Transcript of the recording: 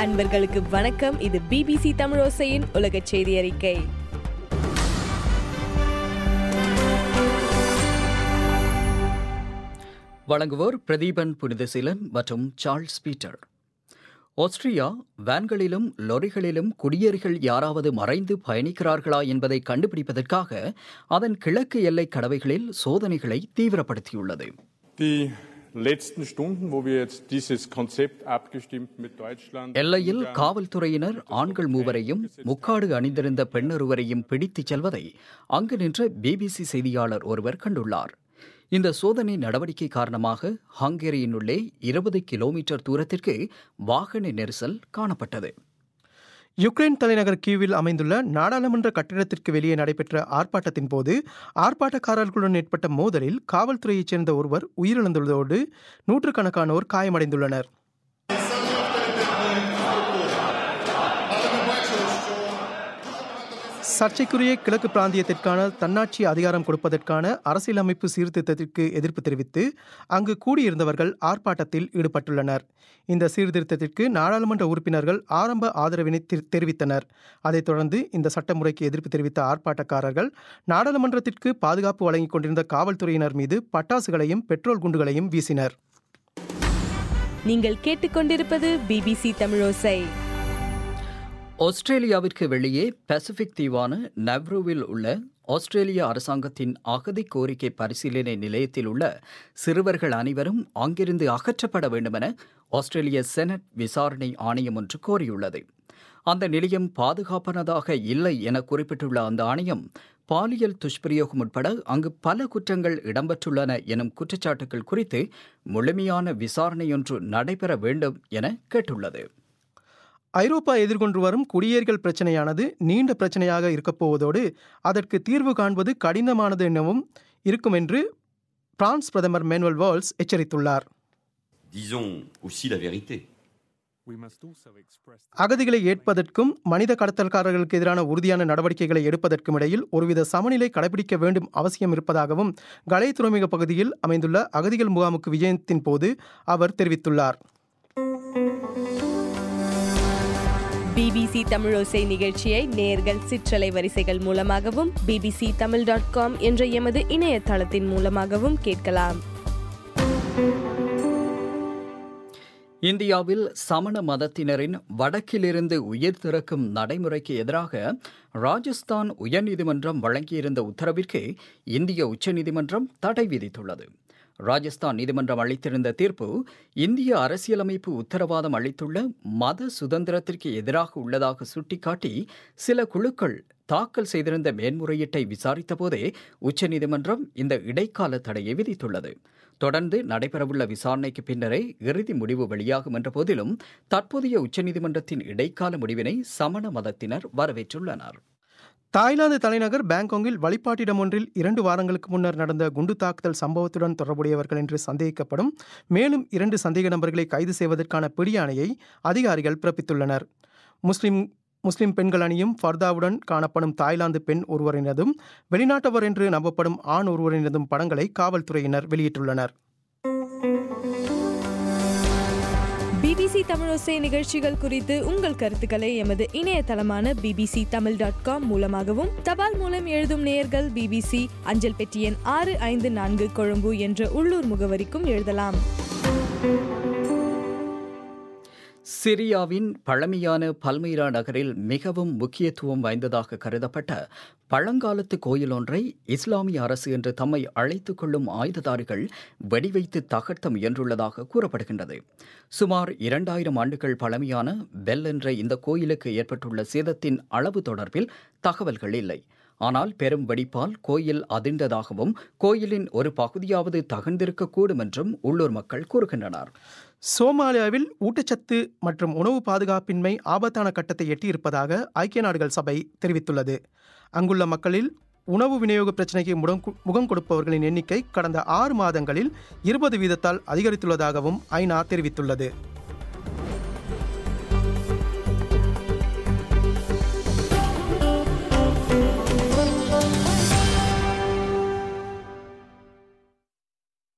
அன்பர்களுக்கு வணக்கம் இது பிபிசி தமிழோசையின் உலக செய்தி அறிக்கை வழங்குவோர் பிரதீபன் புனிதசீலன் மற்றும் சார்ல்ஸ் பீட்டர் ஆஸ்திரியா வேன்களிலும் லொரிகளிலும் குடியேறிகள் யாராவது மறைந்து பயணிக்கிறார்களா என்பதை கண்டுபிடிப்பதற்காக அதன் கிழக்கு எல்லை கடவைகளில் சோதனைகளை தீவிரப்படுத்தியுள்ளது Die letzten Stunden, wo wir jetzt dieses Konzept abgestimmt mit Deutschland. எல்லையில் Ungarn, காவல்துறையினர் ஆண்கள் மூவரையும் முக்காடு அணிந்திருந்த பெண்ணொருவரையும் பிடித்துச் செல்வதை அங்கு நின்ற பிபிசி செய்தியாளர் ஒருவர் கண்டுள்ளார் இந்த சோதனை நடவடிக்கை காரணமாக ஹங்கேரியினுள்ளே இருபது கிலோமீட்டர் தூரத்திற்கு வாகன நெரிசல் காணப்பட்டது யுக்ரைன் தலைநகர் கீவில் அமைந்துள்ள நாடாளுமன்ற கட்டிடத்திற்கு வெளியே நடைபெற்ற ஆர்ப்பாட்டத்தின் போது ஆர்ப்பாட்டக்காரர்களுடன் ஏற்பட்ட மோதலில் காவல்துறையைச் சேர்ந்த ஒருவர் உயிரிழந்துள்ளதோடு நூற்றுக்கணக்கானோர் காயமடைந்துள்ளனர் சர்ச்சைக்குரிய கிழக்கு பிராந்தியத்திற்கான தன்னாட்சி அதிகாரம் கொடுப்பதற்கான அரசியலமைப்பு சீர்திருத்தத்திற்கு எதிர்ப்பு தெரிவித்து அங்கு கூடியிருந்தவர்கள் ஆர்ப்பாட்டத்தில் ஈடுபட்டுள்ளனர் இந்த சீர்திருத்தத்திற்கு நாடாளுமன்ற உறுப்பினர்கள் ஆரம்ப ஆதரவினை தெரி- தெரிவித்தனர் அதைத் தொடர்ந்து இந்த சட்டமுறைக்கு எதிர்ப்பு தெரிவித்த ஆர்ப்பாட்டக்காரர்கள் நாடாளுமன்றத்திற்கு பாதுகாப்பு வழங்கிக் கொண்டிருந்த காவல்துறையினர் மீது பட்டாசுகளையும் பெட்ரோல் குண்டுகளையும் வீசினர் நீங்கள் கேட்டுக்கொண்டிருப்பது பிபிசி தமிழோசை ஆஸ்திரேலியாவிற்கு வெளியே பசிபிக் தீவான நவ்ருவில் உள்ள ஆஸ்திரேலிய அரசாங்கத்தின் அகதி கோரிக்கை பரிசீலனை நிலையத்தில் உள்ள சிறுவர்கள் அனைவரும் அங்கிருந்து அகற்றப்பட வேண்டுமென ஆஸ்திரேலிய செனட் விசாரணை ஆணையம் ஒன்று கோரியுள்ளது அந்த நிலையம் பாதுகாப்பானதாக இல்லை என குறிப்பிட்டுள்ள அந்த ஆணையம் பாலியல் துஷ்பிரயோகம் உட்பட அங்கு பல குற்றங்கள் இடம்பெற்றுள்ளன எனும் குற்றச்சாட்டுகள் குறித்து முழுமையான விசாரணையொன்று நடைபெற வேண்டும் என கேட்டுள்ளது ஐரோப்பா எதிர்கொண்டு வரும் குடியேறிகள் பிரச்சனையானது நீண்ட பிரச்சனையாக இருக்கப் போவதோடு அதற்கு தீர்வு காண்பது கடினமானது எனவும் இருக்கும் என்று பிரான்ஸ் பிரதமர் மேனுவல் வால்ஸ் எச்சரித்துள்ளார் Disons aussi la vérité. We must also express அகதிகளை ஏற்பதற்கும் மனித கடத்தல்காரர்களுக்கு எதிரான உறுதியான நடவடிக்கைகளை எடுப்பதற்கும் இடையில் ஒருவித சமநிலை கடைபிடிக்க வேண்டும் அவசியம் இருப்பதாகவும் கலை துறைமுக பகுதியில் அமைந்துள்ள அகதிகள் முகாமுக்கு விஜயத்தின் போது அவர் தெரிவித்துள்ளார் பிபிசி தமிழோசை நிகழ்ச்சியை நேர்கள் சிற்றலை வரிசைகள் மூலமாகவும் பிபிசி தமிழ் டாட் காம் என்ற எமது இணையதளத்தின் மூலமாகவும் கேட்கலாம் இந்தியாவில் சமண மதத்தினரின் வடக்கிலிருந்து உயிர் திறக்கும் நடைமுறைக்கு எதிராக ராஜஸ்தான் உயர்நீதிமன்றம் வழங்கியிருந்த உத்தரவிற்கு இந்திய உச்சநீதிமன்றம் தடை விதித்துள்ளது ராஜஸ்தான் நீதிமன்றம் அளித்திருந்த தீர்ப்பு இந்திய அரசியலமைப்பு உத்தரவாதம் அளித்துள்ள மத சுதந்திரத்திற்கு எதிராக உள்ளதாக சுட்டிக்காட்டி சில குழுக்கள் தாக்கல் செய்திருந்த மேன்முறையீட்டை விசாரித்தபோதே உச்சநீதிமன்றம் இந்த இடைக்கால தடையை விதித்துள்ளது தொடர்ந்து நடைபெறவுள்ள விசாரணைக்கு பின்னரே இறுதி முடிவு வெளியாகும் என்ற போதிலும் தற்போதைய உச்சநீதிமன்றத்தின் இடைக்கால முடிவினை சமண மதத்தினர் வரவேற்றுள்ளனர் தாய்லாந்து தலைநகர் பாங்காங்கில் வழிபாட்டிடம் ஒன்றில் இரண்டு வாரங்களுக்கு முன்னர் நடந்த குண்டு தாக்குதல் சம்பவத்துடன் தொடர்புடையவர்கள் என்று சந்தேகிக்கப்படும் மேலும் இரண்டு சந்தேக நபர்களை கைது செய்வதற்கான பிடியாணையை அதிகாரிகள் பிறப்பித்துள்ளனர் முஸ்லிம் முஸ்லிம் பெண்கள் அணியும் ஃபர்தாவுடன் காணப்படும் தாய்லாந்து பெண் ஒருவரினதும் வெளிநாட்டவர் என்று நம்பப்படும் ஆண் ஒருவரினதும் படங்களை காவல்துறையினர் வெளியிட்டுள்ளனர் பிபிசி தமிழோசை நிகழ்ச்சிகள் குறித்து உங்கள் கருத்துக்களை எமது இணையதளமான பிபிசி தமிழ் டாட் காம் மூலமாகவும் தபால் மூலம் எழுதும் நேயர்கள் பிபிசி அஞ்சல் பெட்டி எண் ஆறு ஐந்து நான்கு கொழும்பு என்ற உள்ளூர் முகவரிக்கும் எழுதலாம் சிரியாவின் பழமையான பல்மைரா நகரில் மிகவும் முக்கியத்துவம் வாய்ந்ததாக கருதப்பட்ட பழங்காலத்து கோயில் ஒன்றை இஸ்லாமிய அரசு என்று தம்மை அழைத்துக் கொள்ளும் ஆயுததாரிகள் வெடிவைத்து தகர்த்த முயன்றுள்ளதாக கூறப்படுகின்றது சுமார் இரண்டாயிரம் ஆண்டுகள் பழமையான பெல் என்ற இந்த கோயிலுக்கு ஏற்பட்டுள்ள சேதத்தின் அளவு தொடர்பில் தகவல்கள் இல்லை ஆனால் பெரும் வெடிப்பால் கோயில் அதிர்ந்ததாகவும் கோயிலின் ஒரு பகுதியாவது தகர்ந்திருக்கக்கூடும் என்றும் உள்ளூர் மக்கள் கூறுகின்றனர் சோமாலியாவில் ஊட்டச்சத்து மற்றும் உணவு பாதுகாப்பின்மை ஆபத்தான கட்டத்தை எட்டியிருப்பதாக ஐக்கிய நாடுகள் சபை தெரிவித்துள்ளது அங்குள்ள மக்களில் உணவு விநியோக பிரச்சினைக்கு முடம் கு- முகம் கொடுப்பவர்களின் எண்ணிக்கை கடந்த ஆறு மாதங்களில் இருபது வீதத்தால் அதிகரித்துள்ளதாகவும் ஐநா தெரிவித்துள்ளது